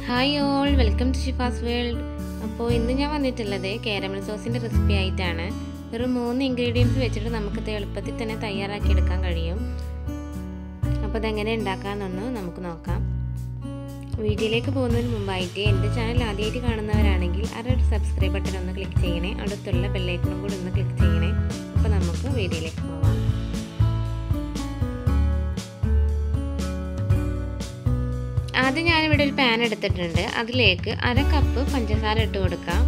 hi all welcome to Shifa's world അപ്പോൾ ഇന്ന് ഞാൻ വന്നിട്ടുള്ളത് കാരമൽ സോസിൻ്റെ റെസിപ്പി ആയിട്ടാണ് ഒരു മൂന്ന് ഇൻഗ്രീഡിയൻസ് വെച്ചിട്ട് നമുക്കിത് എളുപ്പത്തിൽ തന്നെ തയ്യാറാക്കിയെടുക്കാൻ കഴിയും അപ്പോൾ അതെങ്ങനെ ഉണ്ടാക്കാമെന്നൊന്ന് നമുക്ക് നോക്കാം വീഡിയോയിലേക്ക് പോകുന്നതിന് മുമ്പായിട്ട് എൻ്റെ ചാനൽ ആദ്യമായിട്ട് കാണുന്നവരാണെങ്കിൽ ആ ഒരു സബ്സ്ക്രൈബ് ബട്ടൺ ഒന്ന് ക്ലിക്ക് ചെയ്യണേ അടുത്തുള്ള ബെല്ലൈക്കണും കൂടി ഒന്ന് ക്ലിക്ക് ചെയ്യണേ അപ്പോൾ നമുക്ക് വീഡിയോയിലേക്ക് പോകാം ആദ്യം ഞാനിവിടെ ഒരു പാൻ എടുത്തിട്ടുണ്ട് അതിലേക്ക് അര കപ്പ് പഞ്ചസാര ഇട്ട് കൊടുക്കാം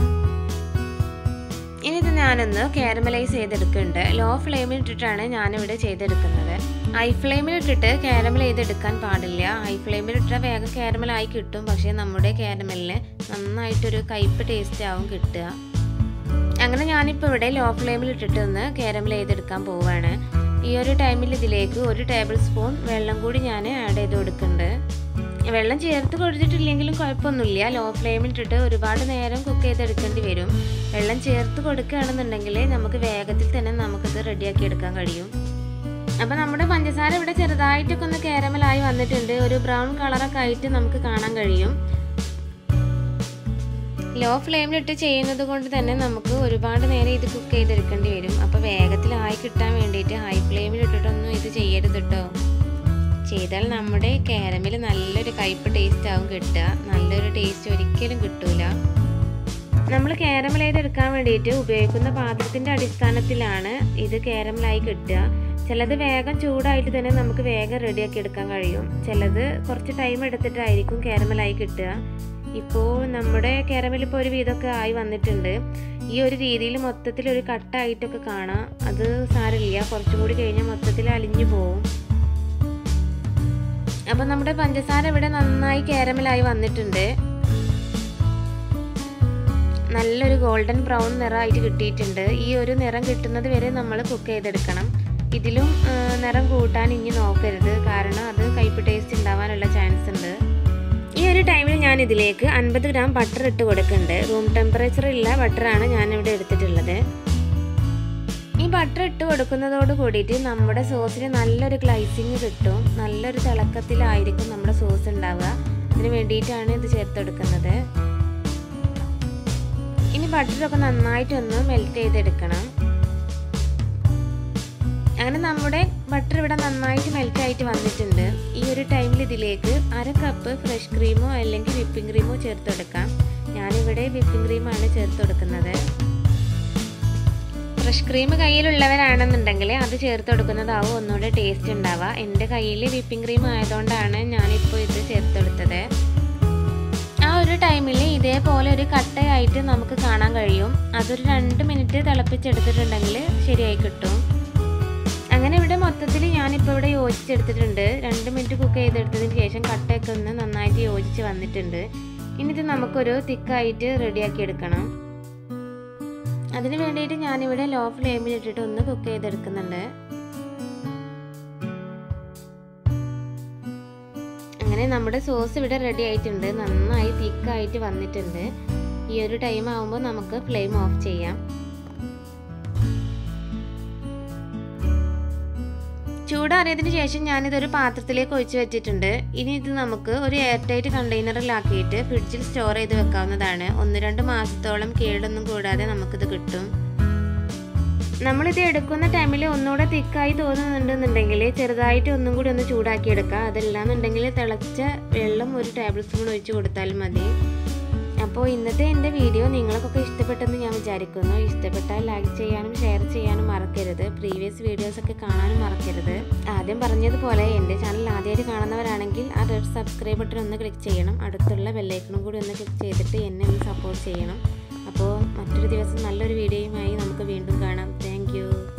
ഇനി ഇത് ഞാനൊന്ന് കാരമലൈസ് ചെയ്തെടുക്കുന്നുണ്ട് ലോ ഫ്ലെയിമിൽ ഇട്ടിട്ടാണ് ഞാനിവിടെ ചെയ്തെടുക്കുന്നത് ഹൈ ഫ്ലെയിമിൽ ഇട്ടിട്ട് കാരമൽ ചെയ്തെടുക്കാൻ പാടില്ല ഹൈ ഫ്ലെയിമിൽ ഇട്ടാൽ വേഗം കാരമലായി കിട്ടും പക്ഷേ നമ്മുടെ കാരമലിന് നന്നായിട്ടൊരു കയ്പ് ടേസ്റ്റ് ആവും കിട്ടുക അങ്ങനെ ഞാനിപ്പോൾ ഇവിടെ ലോ ഫ്ലെയിമിൽ ഇട്ടിട്ട് ഒന്ന് കാരമൽ ചെയ്തെടുക്കാൻ പോവുകയാണ് ഈ ഒരു ടൈമിൽ ഇതിലേക്ക് ഒരു ടേബിൾ സ്പൂൺ വെള്ളം കൂടി ഞാൻ ആഡ് ചെയ്ത് കൊടുക്കുന്നുണ്ട് വെള്ളം ചേർത്ത് കൊടുത്തിട്ടില്ലെങ്കിലും കുഴപ്പമൊന്നുമില്ല ലോ ഫ്ലെയിമിൽ ഇട്ടിട്ട് ഒരുപാട് നേരം കുക്ക് ചെയ്തെടുക്കേണ്ടി വരും വെള്ളം ചേർത്ത് കൊടുക്കുകയാണെന്നുണ്ടെങ്കിൽ നമുക്ക് വേഗത്തിൽ തന്നെ നമുക്കിത് റെഡിയാക്കി എടുക്കാൻ കഴിയും അപ്പോൾ നമ്മുടെ പഞ്ചസാര ഇവിടെ ചെറുതായിട്ടൊക്കെ ഒന്ന് കാരമലായി വന്നിട്ടുണ്ട് ഒരു ബ്രൗൺ കളറൊക്കെ ആയിട്ട് നമുക്ക് കാണാൻ കഴിയും ലോ ഫ്ലെയിമിലിട്ട് ചെയ്യുന്നത് കൊണ്ട് തന്നെ നമുക്ക് ഒരുപാട് നേരം ഇത് കുക്ക് ചെയ്തെടുക്കേണ്ടി വരും അപ്പോൾ വേഗത്തിലായി കിട്ടാൻ വേണ്ടിയിട്ട് ഹൈ ഫ്ലെയിമിൽ ഇട്ടിട്ടൊന്നും ഇത് ചെയ്യരുത് കേട്ടോ ചെയ്താൽ നമ്മുടെ കാരമിൽ നല്ലൊരു കയ്പ് ടേസ്റ്റ് ആവും കിട്ടുക നല്ലൊരു ടേസ്റ്റ് ഒരിക്കലും കിട്ടൂല നമ്മൾ കാരമൽ ചെയ്തെടുക്കാൻ വേണ്ടിയിട്ട് ഉപയോഗിക്കുന്ന പാത്രത്തിൻ്റെ അടിസ്ഥാനത്തിലാണ് ഇത് കാരമലായി കിട്ടുക ചിലത് വേഗം ചൂടായിട്ട് തന്നെ നമുക്ക് വേഗം റെഡിയാക്കി എടുക്കാൻ കഴിയും ചിലത് കുറച്ച് ടൈം എടുത്തിട്ടായിരിക്കും കാരമലായി കിട്ടുക ഇപ്പോൾ നമ്മുടെ കാരമൽ ഇപ്പോൾ ഒരു വിധമൊക്കെ ആയി വന്നിട്ടുണ്ട് ഈ ഒരു രീതിയിൽ മൊത്തത്തിൽ ഒരു കട്ടായിട്ടൊക്കെ കാണാം അത് സാരമില്ല കുറച്ചും കൂടി കഴിഞ്ഞാൽ മൊത്തത്തിൽ അലിഞ്ഞു പോവും അപ്പം നമ്മുടെ പഞ്ചസാര ഇവിടെ നന്നായി കാരമലായി വന്നിട്ടുണ്ട് നല്ലൊരു ഗോൾഡൻ ബ്രൗൺ നിറമായിട്ട് കിട്ടിയിട്ടുണ്ട് ഈ ഒരു നിറം കിട്ടുന്നത് വരെ നമ്മൾ കുക്ക് ചെയ്തെടുക്കണം ഇതിലും നിറം കൂട്ടാൻ ഇനി നോക്കരുത് കാരണം അത് കയ്പ് ടേസ്റ്റ് ഉണ്ടാവാനുള്ള ചാൻസ് ഉണ്ട് ഈ ഒരു ടൈമിൽ ഞാൻ ഇതിലേക്ക് അൻപത് ഗ്രാം ബട്ടർ ഇട്ട് കൊടുക്കുന്നുണ്ട് റൂം ടെമ്പറേച്ചറുള്ള ബട്ടറാണ് ഞാനിവിടെ എടുത്തിട്ടുള്ളത് ഈ ബട്ടർ ഇട്ട് കൊടുക്കുന്നതോട് കൂടിയിട്ട് നമ്മുടെ സോസിന് നല്ലൊരു ഗ്ലൈസിങ് കിട്ടും നല്ലൊരു തിളക്കത്തിലായിരിക്കും നമ്മുടെ സോസ് ഉണ്ടാവുക അതിന് വേണ്ടിയിട്ടാണ് ഇത് ചേർത്തെടുക്കുന്നത് ഇനി ബട്ടറൊക്കെ നന്നായിട്ടൊന്ന് മെൽറ്റ് ചെയ്തെടുക്കണം അങ്ങനെ നമ്മുടെ ബട്ടർ ഇവിടെ നന്നായിട്ട് മെൽറ്റ് ആയിട്ട് വന്നിട്ടുണ്ട് ഈ ഒരു ടൈമിൽ ഇതിലേക്ക് അര കപ്പ് ഫ്രഷ് ക്രീമോ അല്ലെങ്കിൽ വിപ്പിംഗ് ക്രീമോ ചേർത്ത് കൊടുക്കാം ഞാനിവിടെ വിപ്പിംഗ് ക്രീമാണ് ചേർത്ത് കൊടുക്കുന്നത് ഫ്രഷ് ക്രീം കയ്യിലുള്ളവരാണെന്നുണ്ടെങ്കിൽ അത് ചേർത്ത് കൊടുക്കുന്നതാവും ഒന്നുകൂടെ ടേസ്റ്റ് ഉണ്ടാവുക എൻ്റെ കയ്യിൽ വിപ്പിംഗ് ക്രീം ആയതുകൊണ്ടാണ് ഞാനിപ്പോൾ ഇത് ചേർത്ത് കൊടുത്തത് ആ ഒരു ടൈമിൽ ഇതേപോലെ ഒരു കട്ടയായിട്ട് നമുക്ക് കാണാൻ കഴിയും അതൊരു രണ്ട് മിനിറ്റ് തിളപ്പിച്ചെടുത്തിട്ടുണ്ടെങ്കിൽ ശരിയായി കിട്ടും അങ്ങനെ ഇവിടെ മൊത്തത്തിൽ ഞാനിപ്പോൾ ഇവിടെ യോജിച്ചെടുത്തിട്ടുണ്ട് രണ്ട് മിനിറ്റ് കുക്ക് ചെയ്തെടുത്തതിന് ശേഷം കട്ടയൊക്കെ ഒന്ന് നന്നായിട്ട് യോജിച്ച് വന്നിട്ടുണ്ട് ഇനി ഇത് നമുക്കൊരു തിക്കായിട്ട് റെഡിയാക്കി എടുക്കണം അതിന് വേണ്ടിയിട്ട് ഞാനിവിടെ ലോ ഫ്ലെയിമിൽ ഇട്ടിട്ട് ഒന്ന് കുക്ക് ചെയ്തെടുക്കുന്നുണ്ട് അങ്ങനെ നമ്മുടെ സോസ് ഇവിടെ റെഡി ആയിട്ടുണ്ട് നന്നായി തിക്കായിട്ട് വന്നിട്ടുണ്ട് ഈ ഒരു ടൈം ആകുമ്പോൾ നമുക്ക് ഫ്ലെയിം ഓഫ് ചെയ്യാം ചൂടാറിയതിന് ശേഷം ഞാനിതൊരു പാത്രത്തിലേക്ക് ഒഴിച്ച് വെച്ചിട്ടുണ്ട് ഇനി ഇത് നമുക്ക് ഒരു എയർ ടൈറ്റ് കണ്ടെയ്നറിലാക്കിയിട്ട് ഫ്രിഡ്ജിൽ സ്റ്റോർ ചെയ്ത് വെക്കാവുന്നതാണ് ഒന്ന് രണ്ട് മാസത്തോളം കേടൊന്നും കൂടാതെ നമുക്കിത് കിട്ടും നമ്മളിത് എടുക്കുന്ന ടൈമിൽ ഒന്നുകൂടെ തിക്കായി തോന്നുന്നുണ്ടെന്നുണ്ടെങ്കിൽ ചെറുതായിട്ട് ഒന്നും കൂടി ഒന്ന് ചൂടാക്കി എടുക്കുക അതല്ലാന്നുണ്ടെങ്കിൽ തിളച്ച വെള്ളം ഒരു ടേബിൾ സ്പൂൺ ഒഴിച്ച് കൊടുത്താലും മതി അപ്പോൾ ഇന്നത്തെ എൻ്റെ വീഡിയോ നിങ്ങൾക്കൊക്കെ ഇഷ്ടപ്പെട്ടെന്ന് ഞാൻ വിചാരിക്കുന്നു ഇഷ്ടപ്പെട്ടാൽ ലൈക്ക് ചെയ്യാനും ഷെയർ ചെയ്യാനും മറക്കരുത് പ്രീവിയസ് വീഡിയോസൊക്കെ കാണാനും മറക്കരുത് ആദ്യം പറഞ്ഞതുപോലെ എൻ്റെ ചാനൽ ആദ്യമായിട്ട് കാണുന്നവരാണെങ്കിൽ ആ റെഡ് സബ്സ്ക്രൈബ് ബട്ടൺ ഒന്ന് ക്ലിക്ക് ചെയ്യണം അടുത്തുള്ള ബെല്ലൈക്കണും കൂടി ഒന്ന് ക്ലിക്ക് ചെയ്തിട്ട് എന്നെ ഒന്ന് സപ്പോർട്ട് ചെയ്യണം അപ്പോൾ മറ്റൊരു ദിവസം നല്ലൊരു വീഡിയോയുമായി നമുക്ക് വീണ്ടും കാണാം താങ്ക്